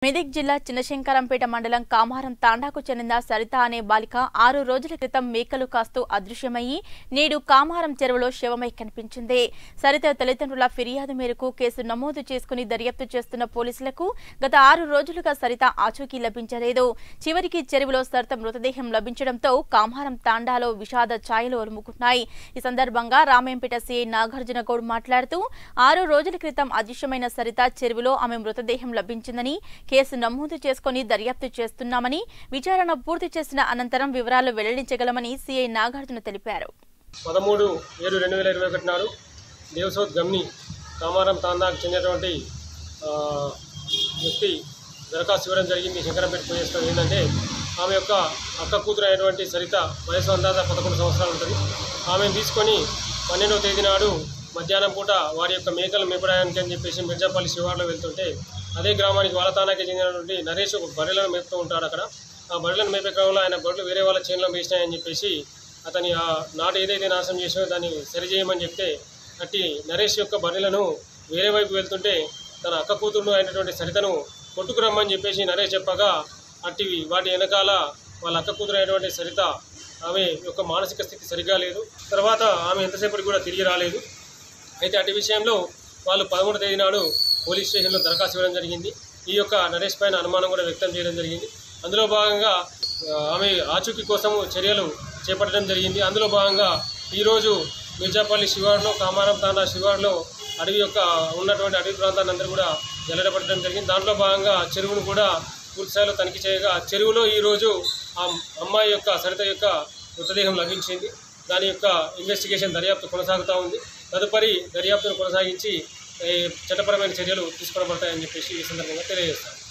మెదక్ జిల్లా చిన్నశంకరంపేట మండలం కామారం తాండాకు చెందిన సరిత అనే బాలిక ఆరు రోజుల క్రితం మేకలు కాస్తూ అదృశ్యమయ్యి నేడు కామారం చెరువులో శవమై కనిపించింది సరిత తల్లిదండ్రుల ఫిర్యాదు మేరకు కేసు నమోదు చేసుకుని దర్యాప్తు చేస్తున్న పోలీసులకు గత ఆరు రోజులుగా సరిత ఆచూకీ లభించలేదు చివరికి చెరువులో సరిత మృతదేహం లభించడంతో కామారం తాండాలో విషాద ఛాయలు అలుముకున్నాయి ఈ సందర్భంగా రామేంపేట సీఐ నాగార్జున గౌడ్ మాట్లాడుతూ ఆరు రోజుల క్రితం అదృశ్యమైన సరిత చెరువులో ఆమె మృతదేహం లభించిందని కేసు నమోదు చేసుకుని దర్యాప్తు చేస్తున్నామని విచారణ పూర్తి చేసిన అనంతరం వివరాలు వెల్లడించగలమని సీఐ నాగార్జున తెలిపారు పదమూడు ఏడు రెండు వేల ఇరవై ఒకటి నాడు దేవసోత్ గమ్ని కామారం తాందాకు చెందినటువంటి ఆ, వ్యక్తి దరఖాస్తు ఇవ్వడం జరిగింది శంకరంపేట పోయేస్తాం ఏంటంటే ఆమె యొక్క అక్క కూతురు అయినటువంటి సరిత వయసు అందాజ పదకొండు సంవత్సరాలు ఉంటుంది ఆమెను తీసుకొని పన్నెండవ తేదీ నాడు మధ్యాహ్నం పూట వారి యొక్క మేకలు మేపడానికి అని చెప్పేసి మిర్జాపల్లి శివార్లో వెళ్తుంటే అదే గ్రామానికి వాళ్ళతానాకి చెందినటువంటి నరేష్ ఒక బర్రెలను మేపుతూ ఉంటాడు అక్కడ ఆ బర్రెలను మేపే క్రమంలో ఆయన బర్రెలు వేరే వాళ్ళ చేనులో వేసినాయని చెప్పేసి అతని ఆ నాటు ఏదైతే నాశనం చేసినో దాన్ని సరిచేయమని చెప్తే అట్టి నరేష్ యొక్క బర్రెలను వేరే వైపు వెళ్తుంటే తన అక్క కూతురు అయినటువంటి సరితను కొట్టుకురమ్మని చెప్పేసి నరేష్ చెప్పగా అట్టి వాటి వెనకాల వాళ్ళ అక్క కూతురు అయినటువంటి సరిత ఆమె యొక్క మానసిక స్థితి సరిగా లేదు తర్వాత ఆమె ఎంతసేపటికి కూడా తిరిగి రాలేదు అయితే అటు విషయంలో వాళ్ళు పదమూడు తేదీ నాడు పోలీస్ స్టేషన్లో దరఖాస్తు ఇవ్వడం జరిగింది ఈ యొక్క నరేష్ పైన అనుమానం కూడా వ్యక్తం చేయడం జరిగింది అందులో భాగంగా ఆ, ఆమె ఆచూకీ కోసము చర్యలు చేపట్టడం జరిగింది అందులో భాగంగా ఈరోజు మిర్జాపల్లి శివారులో కామారం తాండా శివారులో అడవి యొక్క ఉన్నటువంటి అడవి ప్రాంతాన్ని అందరూ కూడా జల్లడపట్టడం జరిగింది దాంట్లో భాగంగా చెరువును కూడా పూర్తిస్థాయిలో తనిఖీ చేయగా చెరువులో ఈరోజు ఆ అమ్మాయి యొక్క సరిత యొక్క మృతదేహం లభించింది దాని యొక్క ఇన్వెస్టిగేషన్ దర్యాప్తు కొనసాగుతూ ఉంది తదుపరి దర్యాప్తును కొనసాగించి ఏ, చట్టపరమైన చర్యలు తీసుకోబడతాయని చెప్పేసి ఈ సందర్భంగా తెలియజేస్తాను